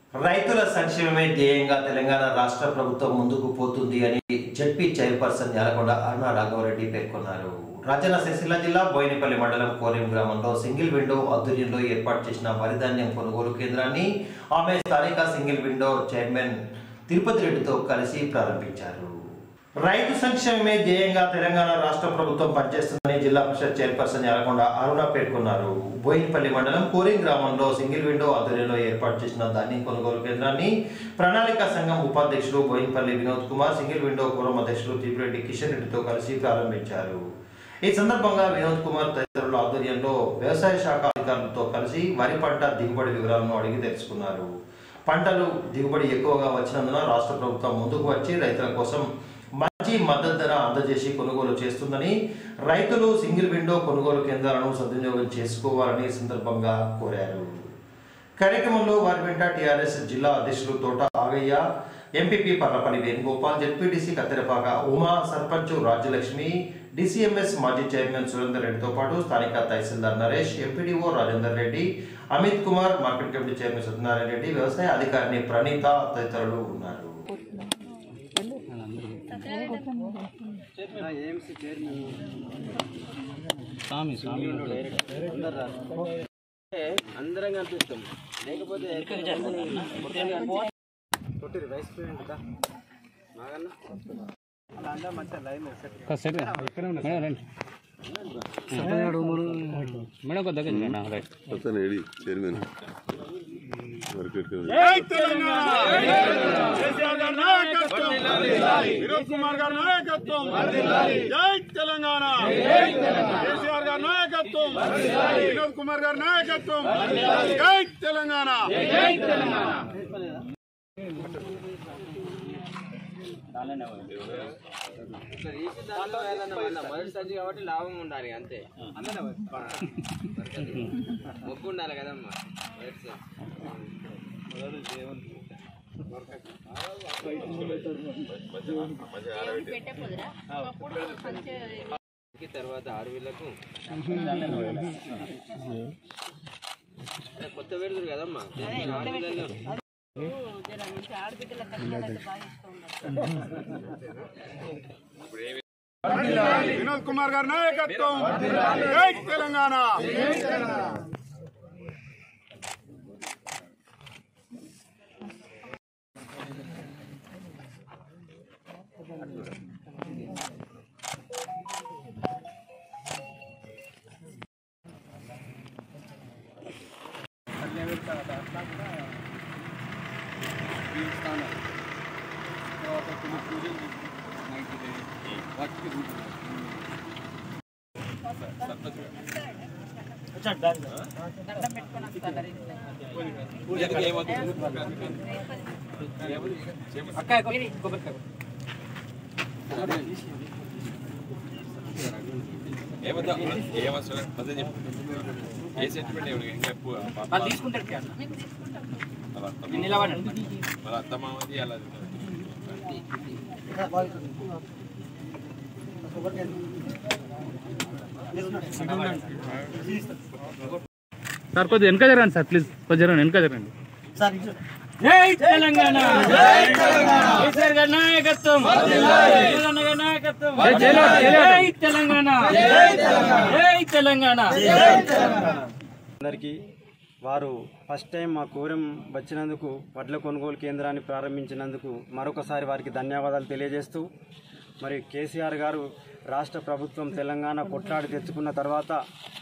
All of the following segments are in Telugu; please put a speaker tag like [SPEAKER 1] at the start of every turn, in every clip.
[SPEAKER 1] రైతుల సంక్షేమమే ధ్యేయంగా తెలంగాణ రాష్ట్ర ప్రభుత్వం ముందుకు పోతుంది అని జడ్పీ చైర్పర్సన్ యాలకొండ అరుణ రాఘవరెడ్డి పేర్కొన్నారు రాజన్న సిరిసిల్ల జిల్లా బోయినపల్లి మండలం కోరిం గ్రామంలో సింగిల్ విండో ఆధ్వర్యంలో ఏర్పాటు చేసిన వరిధాన్యం కొనుగోలు కేంద్రాన్ని ఆమె స్థానిక సింగిల్ విండో చైర్మన్ తిరుపతి రెడ్డితో కలిసి ప్రారంభించారు రైతు సంక్షేమమే ధ్యేయంగా తెలంగాణ రాష్ట్ర ప్రభుత్వం పనిచేస్తుందని జిల్లా పరిషత్ చైర్పర్సన్ యాలకొండ అరుణ పేర్కొన్నారు బోయినపల్లి మండలం కోరింగ్ గ్రామంలో సింగిల్ విండో ఆధ్వర్యంలో ఏర్పాటు చేసిన ధాన్యం కొనుగోలు కేంద్రాన్ని ప్రణాళిక సంఘం ఉపాధ్యక్షులు Boinapally Vinod Kumar single window forum అధ్యక్షులు తిప్పిరెడ్డి కిషన్ రెడ్డితో కలిసి ప్రారంభించారు ఈ సందర్భంగా వినోద్ కుమార్ తదితరుల ఆధ్వర్యంలో వ్యవసాయ శాఖ అధికారులతో కలిసి వరి పంట దిగుబడి వివరాలను అడిగి తెలుసుకున్నారు పంటలు దిగుబడి ఎక్కువగా వచ్చినందున రాష్ట్ర ప్రభుత్వం ముందుకు వచ్చి రైతుల కోసం మంచి మద్దతు ధర అందజేసి కొనుగోలు చేస్తుందని రైతులు సింగిల్ విండో కొనుగోలు కేంద్రాలను సద్వినియోగం చేసుకోవాలని ఈ సందర్భంగా కోరారు కార్యక్రమంలో వారి వెంట టీఆర్ఎస్ జిల్లా అధ్యక్షులు Thota Agaiah MPP Parlapalli Venugopal ZPTC Kattherapaka Uma sarpanch Rajyalakshmi DCMS మాజీ చైర్మన్ సురేందర్ రెడ్డితో పాటు స్థానిక tahsildar Naresh MPDO Rajender Reddy Amit Kumar market committee chairman Satyanarayana Reddy వ్యవసాయ అధికారిని ప్రణీత తదితరులు ఉన్నారు
[SPEAKER 2] అందరం కనిపిస్తాం లేకపోతే
[SPEAKER 3] మేడం కొద్ది దగ్గర రైట్
[SPEAKER 4] అతను AD chairman market
[SPEAKER 5] Vinod Kumar గారి నాయకత్వం జై తెలంగాణ కేసీఆర్ గారి నాయకత్వం వినోద్ కుమార్ గారి నాయకత్వం జై తెలంగాణ
[SPEAKER 2] దాంట్లో ఏదన్నా ఉందా? మొదటి సంచి కాబట్టి లాభం ఉండాలి అంతే మొక్కు ఉండాలి కదమ్మా మొదటి సంచి. ఈ తర్వాత ఆడవిళ్ళకు కొత్త పెడుతురు కదమ్మా ఆడవిళ్ళలో
[SPEAKER 5] వినోద్ కుమార్ గారి నాయకత్వం జై తెలంగాణ
[SPEAKER 3] సార్ కొద్దిగా వెనక జరగండి సార్ ప్లీజ్ కొద్దిగా జరగండి వెనక జరగండి
[SPEAKER 6] జై తెలంగాణ కేసీఆర్ గారి నాయకత్వం తెలంగాణ గారి నాయకత్వం జై తెలంగాణ జై తెలంగాణ
[SPEAKER 7] అందరికీ వారు ఫస్ట్ టైం మా కోరం వచ్చినందుకు వడ్ల కొనుగోలు కేంద్రాన్ని ప్రారంభించినందుకు మరొకసారి వారికి ధన్యవాదాలు తెలియజేస్తూ మరి కేసీఆర్ గారు రాష్ట్ర ప్రభుత్వం తెలంగాణ కొట్లాడి తెచ్చుకున్న తర్వాత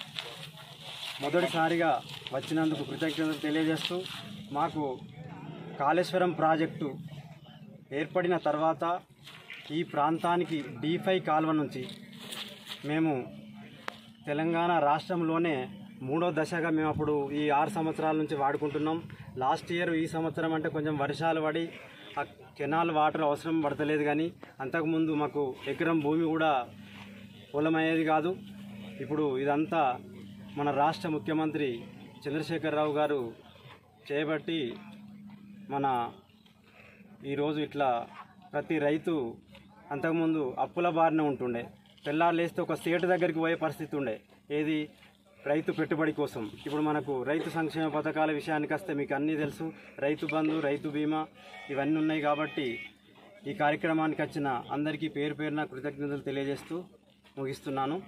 [SPEAKER 7] మొదటిసారిగా వచ్చినందుకు కృతజ్ఞతలు తెలియజేస్తూ మాకు కాళేశ్వరం ప్రాజెక్టు ఏర్పడిన తర్వాత ఈ ప్రాంతానికి డీఫై కాలువ నుంచి మేము తెలంగాణ రాష్ట్రంలోనే మూడో దశగా మేము అప్పుడు ఈ ఆరు సంవత్సరాల నుంచి వాడుకుంటున్నాం లాస్ట్ ఇయర్ ఈ సంవత్సరం అంటే కొంచెం వర్షాలు పడి ఆ కెనాల్ వాటర్ అవసరం పడతలేదు కానీ అంతకుముందు మాకు ఎకరం భూమి కూడా పొలమయ్యేది కాదు ఇప్పుడు ఇదంతా మన రాష్ట్ర ముఖ్యమంత్రి చంద్రశేఖరరావు గారు చేయబట్టి మన ఈరోజు ఇట్లా ప్రతి రైతు అంతకుముందు అప్పుల బారిన ఉంటుండే తెల్లారు లేస్తే ఒక సేటు దగ్గరికి పోయే పరిస్థితి ఉండే ఏది రైతు పెట్టుబడి కోసం ఇప్పుడు మనకు రైతు సంక్షేమ పథకాల విషయానికి వస్తే మీకు అన్నీ తెలుసు రైతు బంధు రైతు బీమా ఇవన్నీ ఉన్నాయి కాబట్టి ఈ కార్యక్రమానికి వచ్చిన అందరికీ పేరు పేరున కృతజ్ఞతలు తెలియజేస్తూ ముగిస్తున్నాను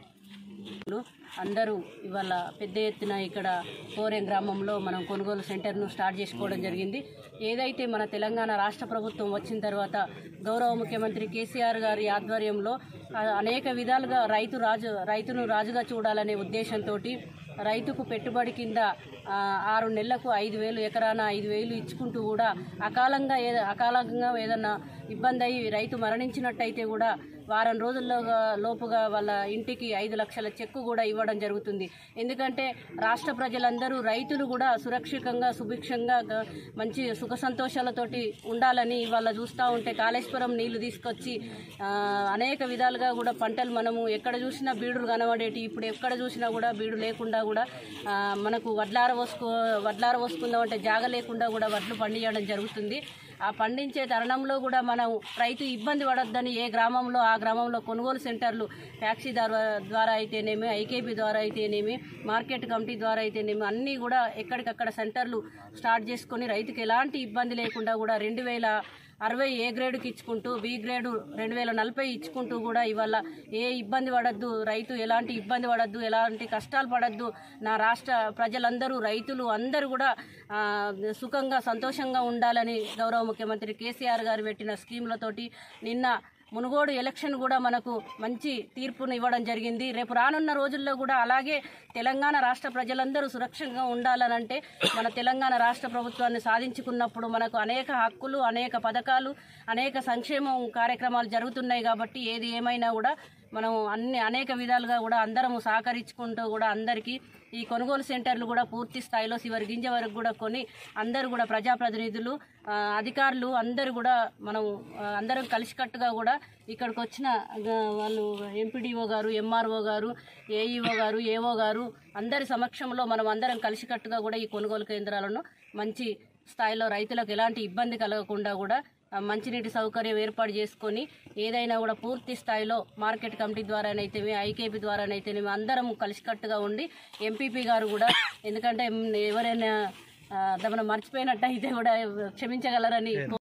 [SPEAKER 8] అందరూ ఇవాళ పెద్ద ఎత్తున ఇక్కడ కోరెం గ్రామంలో మనం కొనుగోలు సెంటర్ను స్టార్ట్ చేసుకోవడం జరిగింది ఏదైతే మన తెలంగాణ రాష్ట్ర ప్రభుత్వం వచ్చిన తర్వాత గౌరవ ముఖ్యమంత్రి కేసీఆర్ గారి ఆధ్వర్యంలో ఆ, అనేక విధాలుగా రైతు రాజు రైతును రాజుగా చూడాలనే ఉద్దేశంతో రైతుకు పెట్టుబడి కింద ఆ, ఆరు నెలలకు ఐదు వేలు ఎకరాన ఐదు వేలు ఇచ్చుకుంటూ కూడా అకాలంగా ఏ అకాలంగా ఏదన్నా ఇబ్బంది అయ్యి రైతు మరణించినట్టయితే కూడా వారం రోజుల్లో లోపుగా వాళ్ళ ఇంటికి ఐదు లక్షల చెక్కు కూడా ఇవ్వడం జరుగుతుంది ఎందుకంటే రాష్ట్ర ప్రజలందరూ రైతులు కూడా సురక్షితంగా సుభిక్షంగా గ- మంచి సుఖ సంతోషాలతోటి ఉండాలని ఇవాళ చూస్తూ ఉంటే కాళేశ్వరం నీళ్లు తీసుకొచ్చి ఆ, అనేక విధాలుగా కూడా పంటలు మనము ఎక్కడ చూసినా బీడులు కనబడేటి ఇప్పుడు ఎక్కడ చూసినా కూడా బీడు లేకుండా కూడా ఆ, మనకు వడ్లార పోసుకో వడ్లార పోసుకుందాం అంటే జాగ లేకుండా కూడా వడ్లు పండించడం జరుగుతుంది ఆ పండించే తరుణంలో కూడా మనం రైతు ఇబ్బంది పడొద్దని ఏ గ్రామంలో ఆ గ్రామంలో కొనుగోలు సెంటర్లు ట్యాక్సీ ద్వారా ద్వారా అయితేనేమి ఐకేపీ ద్వారా అయితేనేమి మార్కెట్ కమిటీ ద్వారా అయితేనేమి అన్నీ కూడా ఎక్కడికక్కడ సెంటర్లు స్టార్ట్ చేసుకొని రైతుకి ఎలాంటి ఇబ్బంది లేకుండా కూడా రెండు వేల అరవై ఏ గ్రేడ్కి ఇచ్చుకుంటూ బి గ్రేడు రెండు వేల నలభై ఇచ్చుకుంటూ కూడా ఇవాళ ఏ ఇబ్బంది పడద్దు రైతు ఎలాంటి ఇబ్బంది పడద్దు ఎలాంటి కష్టాలు పడద్దు నా రాష్ట్ర ప్రజలందరూ రైతులు అందరూ కూడా ఆ, సుఖంగా సంతోషంగా ఉండాలని గౌరవ ముఖ్యమంత్రి కేసీఆర్ గారు పెట్టిన స్కీములతోటి నిన్న మునుగోడు ఎలక్షన్ కూడా మనకు మంచి తీర్పును ఇవ్వడం జరిగింది రేపు రానున్న రోజుల్లో కూడా అలాగే తెలంగాణ రాష్ట్ర ప్రజలందరూ సురక్షంగా ఉండాలనంటే మన తెలంగాణ రాష్ట్ర ప్రభుత్వాన్ని సాధించుకున్నప్పుడు మనకు అనేక హక్కులు అనేక పథకాలు అనేక సంక్షేమం కార్యక్రమాలు జరుగుతున్నాయి కాబట్టి ఏది ఏమైనా కూడా మనం అన్ని అనేక విధాలుగా కూడా అందరము సహకరించుకుంటూ కూడా అందరికీ ఈ కొనుగోలు సెంటర్లు కూడా పూర్తి స్థాయిలో చివరి గింజ వరకు కూడా కొని అందరూ కూడా ప్రజాప్రతినిధులు ఆ, అధికారులు అందరూ కూడా మనం ఆ, అందరం కలిసికట్టుగా కూడా ఇక్కడికి వచ్చిన ఆ, వాళ్ళు ఎంపీడీఓ గారు ఎంఆర్ఓ గారు ఏఈఓ గారు ఏఓ గారు అందరి సమక్షంలో మనం అందరం కలిసికట్టుగా కూడా ఈ కొనుగోలు కేంద్రాలను మంచి స్థాయిలో రైతులకు ఎలాంటి ఇబ్బంది కలగకుండా కూడా ఆ, మంచినీటి సౌకర్యం ఏర్పాటు చేసుకొని ఏదైనా కూడా పూర్తి స్థాయిలో మార్కెట్ కమిటీ ద్వారానైతేమి ఐకేపీ ద్వారానైతేనేమి అందరం కలిసికట్టుగా ఉండి ఎంపీపీ గారు కూడా ఎందుకంటే మ్, ఎవరైనా ఆ, మనం మర్చిపోయినట్టయితే కూడా క్షమించగలరని